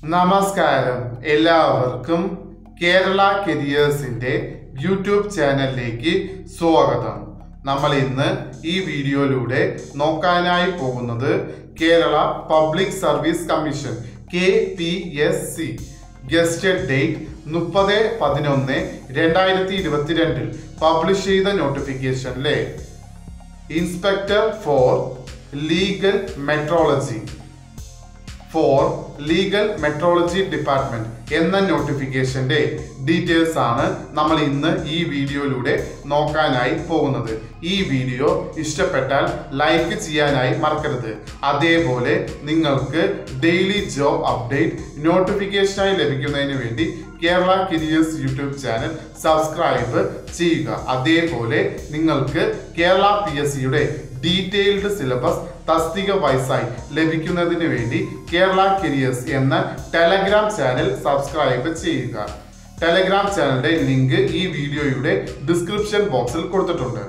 നമസ്കാരം എല്ലാവർക്കും കേരള കരിയേഴ്സിന്റെ യൂട്യൂബ് ചാനലിലേക്ക് സ്വാഗതം നമ്മൾ ഇന്ന് ഈ വീഡിയോയിലൂടെ നോക്കാനായി പോകുന്നത് Kerala public service commission K P S C gazetted date മുപ്പത് പതിനൊന്ന് രണ്ടായിരത്തി ഇരുപത്തിരണ്ടിൽ പബ്ലിഷ് ചെയ്ത നോട്ടിഫിക്കേഷനിലെ inspector for legal metrology for legal metrology department എന്ന നോട്ടിഫിക്കേഷന്റെ ഡീറ്റെയിൽസ് ആണ് നമ്മൾ ഇന്ന് ഈ വീഡിയോയിലൂടെ നോക്കാനായി പോകുന്നത് ഈ വീഡിയോ ഇഷ്ടപ്പെട്ടാൽ ലൈക്ക് ചെയ്യാനായി മറക്കരുത് അതേപോലെ നിങ്ങൾക്ക് ഡെയിലി ജോബ് അപ്ഡേറ്റ് നോട്ടിഫിക്കേഷനായി ലഭിക്കുന്നതിന് വേണ്ടി Kerala careers YouTube channel subscribe ചെയ്യുക അതേപോലെ നിങ്ങൾക്ക് കേരള പി എസ് സിയുടെ ഡീറ്റെയിൽഡ് സിലബസ് തസ്തിക വൈസായി ലഭിക്കുന്നതിന് വേണ്ടി കേരള കരിയേഴ്സ് എന്ന ടെലഗ്രാം ചാനൽ സബ്സ്ക്രൈബ് ചെയ്യുക ടെലഗ്രാം ചാനലിന്റെ ലിങ്ക് ഈ വീഡിയോയുടെ ഡിസ്ക്രിപ്ഷൻ ബോക്സിൽ കൊടുത്തിട്ടുണ്ട്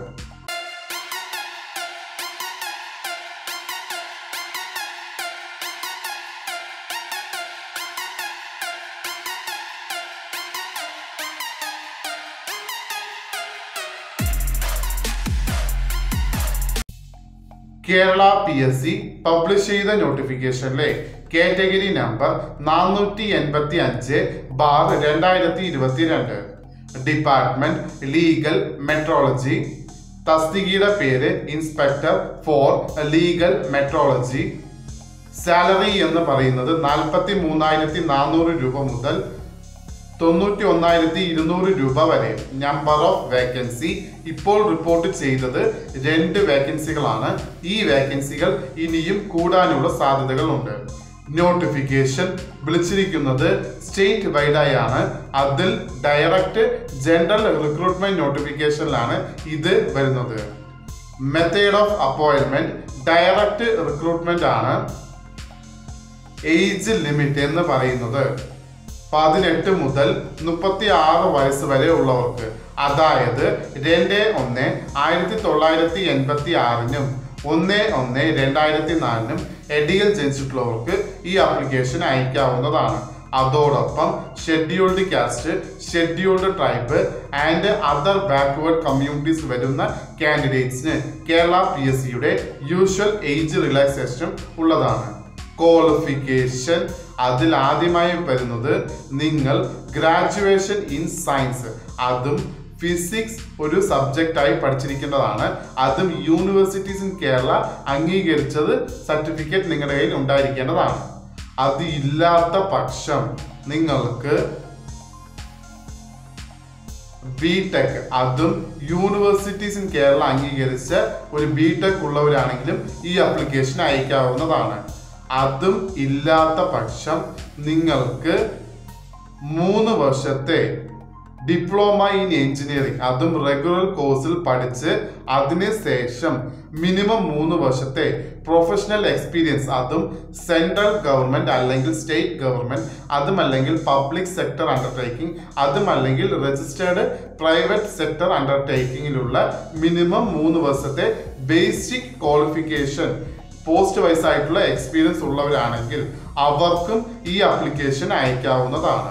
Kerala P S C publish ചെയ്ത നോട്ടിഫിക്കേഷനിലെ കാറ്റഗറി നമ്പർ നാനൂറ്റി എൺപത്തി അഞ്ച് ബാർ രണ്ടായിരത്തി ഇരുപത്തിരണ്ട് ഡിപ്പാർട്ട്മെന്റ് ലീഗൽ മെട്രോളജി തസ്തികയുടെ പേര് inspector for legal metrology salary എന്ന് പറയുന്നത് നാൽപ്പത്തി മൂന്നായിരത്തി നാനൂറ് രൂപ മുതൽ തൊണ്ണൂറ്റി ഒന്നായിരത്തി ഇരുന്നൂറ് രൂപ വരെ നമ്പർ ഓഫ് വേക്കൻസി ഇപ്പോൾ റിപ്പോർട്ട് ചെയ്തത് രണ്ട് വേക്കൻസികളാണ് ഈ വേക്കൻസികൾ ഇനിയും കൂടാനുള്ള സാധ്യതകളുണ്ട് നോട്ടിഫിക്കേഷൻ വിളിച്ചിരിക്കുന്നത് സ്റ്റേറ്റ് വൈഡായാണ് അതിൽ ഡയറക്റ്റ് ജനറൽ റിക്രൂട്ട്മെന്റ് നോട്ടിഫിക്കേഷനിലാണ് ഇത് വരുന്നത് method of appointment direct recruitment ആണ് ഏജ് ലിമിറ്റ് എന്ന് പറയുന്നത് പതിനെട്ട് മുതൽ മുപ്പത്തി ആറ് വയസ്സ് വരെ ഉള്ളവർക്ക് അതായത് രണ്ട് ഒന്ന് ആയിരത്തി തൊള്ളായിരത്തി എൺപത്തി ആറിനും ഒന്ന് ഒന്ന് രണ്ടായിരത്തി നാലിനും എഡിയിൽ ജനിച്ചിട്ടുള്ളവർക്ക് ഈ ആപ്ലിക്കേഷൻ അയക്കാവുന്നതാണ് അതോടൊപ്പം scheduled caste scheduled tribe and other backward communities വരുന്ന കാൻഡിഡേറ്റ്സിന് കേരള പി എസ് സിയുടെ യൂഷ്വൽ ഏജ് റിലാക്സേഷൻ ഉള്ളതാണ് ക്വാളിഫിക്കേഷൻ അതിൽ ആദ്യമായി വരുന്നത് നിങ്ങൾ ഗ്രാജുവേഷൻ ഇൻ സയൻസ് അതും ഫിസിക്സ് ഒരു സബ്ജക്റ്റായി പഠിച്ചിരിക്കേണ്ടതാണ് അതും യൂണിവേഴ്സിറ്റീസ് ഇൻ കേരള അംഗീകരിച്ചത് സർട്ടിഫിക്കറ്റ് നിങ്ങളുടെ കയ്യിൽ ഉണ്ടായിരിക്കേണ്ടതാണ് അത് ഇല്ലാത്ത പക്ഷം നിങ്ങൾക്ക് ബി ടെക് അതും യൂണിവേഴ്സിറ്റീസ് ഇൻ കേരള അംഗീകരിച്ച ഒരു ബി ടെക് ഉള്ളവരാണെങ്കിലും ഈ ആപ്ലിക്കേഷൻ അയക്കാവുന്നതാണ് അതും ഇല്ലാത്ത പക്ഷം നിങ്ങൾക്ക് മൂന്ന് വർഷത്തെ ഡിപ്ലോമ ഇൻ എഞ്ചിനീയറിംഗ് അതും റെഗുലർ കോഴ്സിൽ പഠിച്ച് അതിനുശേഷം മിനിമം മൂന്ന് വർഷത്തെ പ്രൊഫഷണൽ എക്സ്പീരിയൻസ് അതും സെൻട്രൽ ഗവൺമെന്റ് അല്ലെങ്കിൽ സ്റ്റേറ്റ് ഗവൺമെന്റ് അതും അല്ലെങ്കിൽ പബ്ലിക് സെക്ടർ അണ്ടർടേക്കിംഗ് അതും അല്ലെങ്കിൽ രജിസ്റ്റേർഡ് പ്രൈവറ്റ് സെക്ടർ അണ്ടർടേക്കിങ്ങിലുള്ള മിനിമം മൂന്ന് വർഷത്തെ ബേസിക് ക്വാളിഫിക്കേഷൻ പോസ്റ്റ് വൈസ് ആയിട്ടുള്ള എക്സ്പീരിയൻസ് ഉള്ളവരാണെങ്കിൽ അവർക്കും ഈ ആപ്ലിക്കേഷൻ അയക്കാവുന്നതാണ്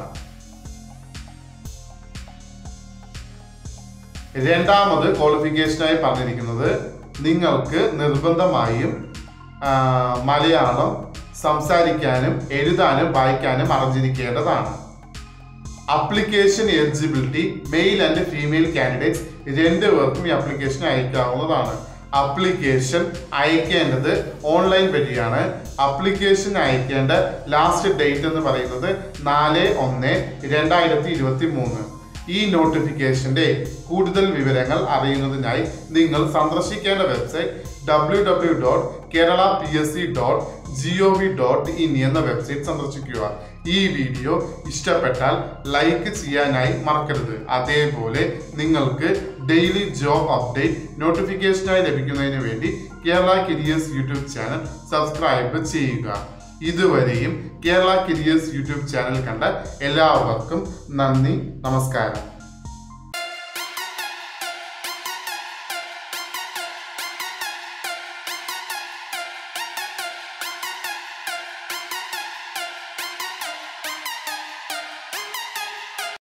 രണ്ടാമത് ക്വാളിഫിക്കേഷനായി പറഞ്ഞിരിക്കുന്നത് നിങ്ങൾക്ക് നിർബന്ധമായും ആ, മലയാളം സംസാരിക്കാനും എഴുതാനും വായിക്കാനും അറിഞ്ഞിരിക്കേണ്ടതാണ് application eligibility male and female candidates രണ്ടുപേർക്കും ഈ അപ്ലിക്കേഷൻ അയക്കാവുന്നതാണ് അപ്ലിക്കേഷൻ അയക്കേണ്ടത് ഓൺലൈൻ വഴിയാണ് അപ്ലിക്കേഷൻ അയക്കേണ്ട ലാസ്റ്റ് ഡേറ്റ് എന്ന് പറയുന്നത് നാല് ഒന്ന് രണ്ടായിരത്തി ഇരുപത്തി മൂന്ന് ഈ നോട്ടിഫിക്കേഷന്റെ കൂടുതൽ വിവരങ്ങൾ അറിയുന്നതിനായി നിങ്ങൾ സന്ദർശിക്കേണ്ട website W W dot Kerala P S C dot G O V dot in എന്ന വെബ്സൈറ്റ് സന്ദർശിക്കുക ഈ വീഡിയോ ഇഷ്ടപ്പെട്ടാൽ ലൈക്ക് ചെയ്യാനായി മറക്കരുത് അതേപോലെ നിങ്ങൾക്ക് ഡെയിലി ജോബ് അപ്ഡേറ്റ് നോട്ടിഫിക്കേഷനായി ലഭിക്കുന്നതിന് വേണ്ടി Kerala careers YouTube channel subscribe ചെയ്യുക ഇതുവരെയും കേരള കരിയേഴ്സ് യൂട്യൂബ് ചാനൽ കണ്ട എല്ലാവർക്കും നന്ദി നമസ്കാരം